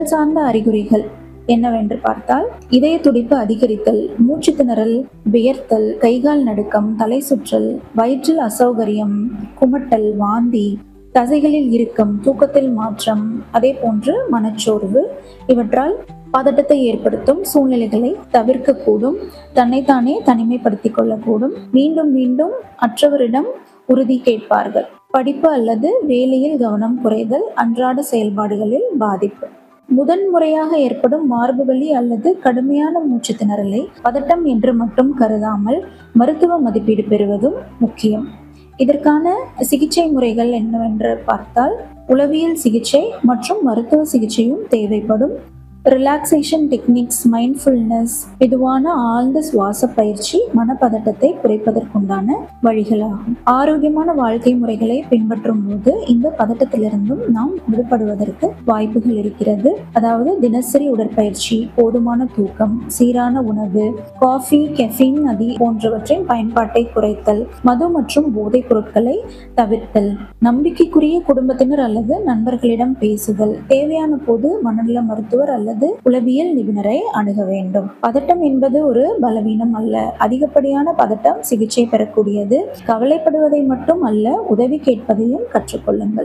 சார்ந்த அறிகுறிகள் என்னவென்று பார்த்தால் இதய துடிப்பு அதிகரித்தல் மூச்சு திணறல் வியர்த்தல் கைகால் நடுக்கம் தலை சுற்றல் வயிற்றில் அசௌகரியம் குமட்டல் வாந்தி தசைகளில் இறுக்கம் தூக்கத்தில் மாற்றம் அதே போன்று மனச்சோர்வு இவற்றால் பதட்டத்தை ஏற்படுத்தும் சூழ்நிலைகளை தவிர்க்கக்கூடும் தன்னைத்தானே தனிமைப்படுத்திக் கொள்ளக்கூடும் மீண்டும் மீண்டும் மற்றவரிடம் உறுதி கேட்பார்கள் படிப்பு அல்லது வேலையில் கவனம் குறைதல் அன்றாட செயல்பாடுகளில் பாதிப்பு முதன்முறையாக ஏற்படும் மார்பு வலி அல்லது கடுமையான மூச்சு திணறலை பதட்டம் என்று மட்டும் கருதாமல் மருத்துவ மதிப்பீடு பெறுவதும் முக்கியம் இதற்கான சிகிச்சை முறைகள் என்னவென்று பார்த்தால் உளவியல் சிகிச்சை மற்றும் மருத்துவ சிகிச்சையும் தேவைப்படும் ரிலாக்ஸேஷன் டெக்னிக்ஸ் மைண்ட்ஃபுல்னஸ் மெதுவான ஆழ்ந்த சுவாச பயிற்சி மனப்பதட்டத்தை குறைப்பதற்குண்டான வழிகளாகும் ஆரோக்கியமான வாழ்க்கை முறைகளை பின்பற்றும் போது இந்த பதட்டத்திலிருந்தும் நாம் விடுபடுவதற்கு வாய்ப்புகள் இருக்கிறது அதாவது தினசரி உடற்பயிற்சி போதுமான தூக்கம் சீரான உணவு காஃபி கெஃபின் நதி போன்றவற்றின் பயன்பாட்டை குறைத்தல் மது மற்றும் போதைப் பொருட்களை தவிர்த்தல் நம்பிக்கைக்குரிய குடும்பத்தினர் அல்லது நண்பர்களிடம் பேசுதல் தேவையான போது மனநல மருத்துவர் அல்லது உளவியல் நிபுணரை அணுக வேண்டும் பதட்டம் என்பது ஒரு பலவீனம் அல்ல அதிகப்படியான பதட்டம் சிகிச்சை பெறக்கூடியது கவலைப்படுவதை மட்டும் அல்ல உதவி கேட்பதையும் கற்றுக்கொள்ளுங்கள்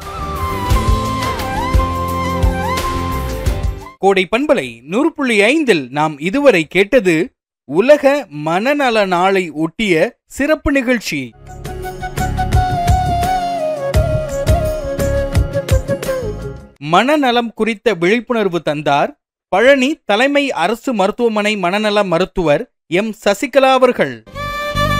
கோடை பண்பலை நூறு புள்ளி ஐந்தில் நாம் இதுவரை கேட்டது உலக மனநல நாளை ஒட்டிய சிறப்பு நிகழ்ச்சி மனநலம் குறித்த விழிப்புணர்வு தந்தார் பழனி தலைமை அரசு மருத்துவமனை மனநல மருத்துவர் எம் சசிகலா அவர்கள்